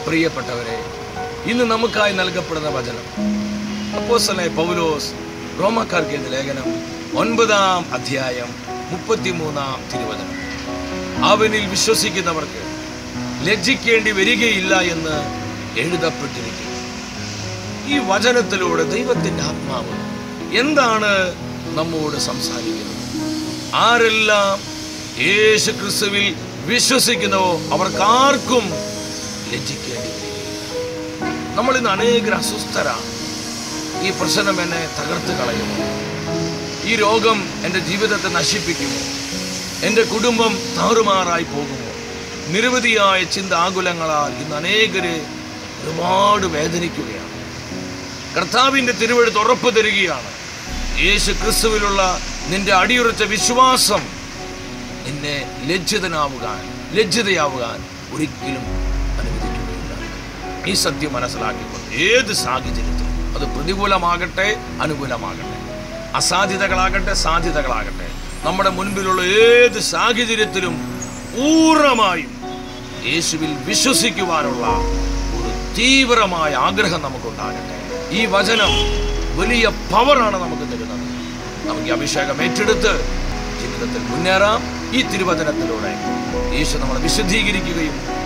പ്രിയപ്പെട്ടവരെ ഇന്ന് നമുക്കായി നൽകപ്പെടുന്ന വചനം അപ്പോസ്തലനായ പൗലോസ് റോമാക്കാർക്ക് എഴുതിയ ലേഖനം ഒൻപതാം അധ്യായം മുപ്പത്തിമൂന്നാം തിരുവചനം അവനിൽ വിശ്വസിക്കുന്നവർക്ക് ലജ്ജിക്കേണ്ടി വരികയില്ല എന്ന് എഴുതപ്പെട്ടിരിക്കുന്നു ഈ വചനത്തിലൂടെ ദൈവത്തിന്റെ ആത്മാവ് എന്താണ് നമ്മോട് സംസാരിക്കുന്നത് ആരെല്ലാം യേശു ക്രിസ്തുവിൽ വിശ്വസിക്കുന്നുവോ അവർക്കാർക്കും ലജ്ജിക്കേണ്ടി വരികയില്ല നമ്മൾ ഇന്ന് അനേകർ അസ്വസ്ഥരാണ് ഈ പ്രശ്നം എന്നെ തകർത്ത് കളയുമോ ഈ രോഗം എൻ്റെ ജീവിതത്തെ നശിപ്പിക്കുമോ എൻ്റെ കുടുംബം താറുമാറായി പോകുമോ നിരവധിയായ ചിന്താകുലങ്ങളാൽ ഇന്ന് അനേകര് ഒരുപാട് വേദനിക്കുകയാണ് കർത്താവിൻ്റെ തിരുവഴുത്ത് ഉറപ്പ് തരികയാണ് യേശു ക്രിസ്തുവിലുള്ള നിന്റെ അടിയുറച്ച വിശ്വാസം നിന്നെ ലജ്ജിതനാവുകാൻ ലജ്ജിതയാവുകാൻ ഒരിക്കലും അനുവദിക്കുകയില്ല ഈ സത്യം മനസ്സിലാക്കിക്കൊണ്ട് ഏത് സാഹചര്യത്തിലും അത് പ്രതികൂലമാകട്ടെ അനുകൂലമാകട്ടെ അസാധ്യതകളാകട്ടെ സാധ്യതകളാകട്ടെ നമ്മുടെ മുൻപിലുള്ള ഏത് സാഹചര്യത്തിലും പൂർണ്ണമായും യേശുവിൽ വിശ്വസിക്കുവാനുള്ള ഒരു തീവ്രമായ ആഗ്രഹം നമുക്കുണ്ടാകട്ടെ ഈ വചനം വലിയ പവറാണ് നമുക്ക് തരുന്നത് നമുക്ക് ഈ അഭിഷേകം ഏറ്റെടുത്ത് ജീവിതത്തിൽ മുന്നേറാം ഈ തിരുവചനത്തിലൂടെ യേശു നമ്മളെ വിശുദ്ധീകരിക്കുകയും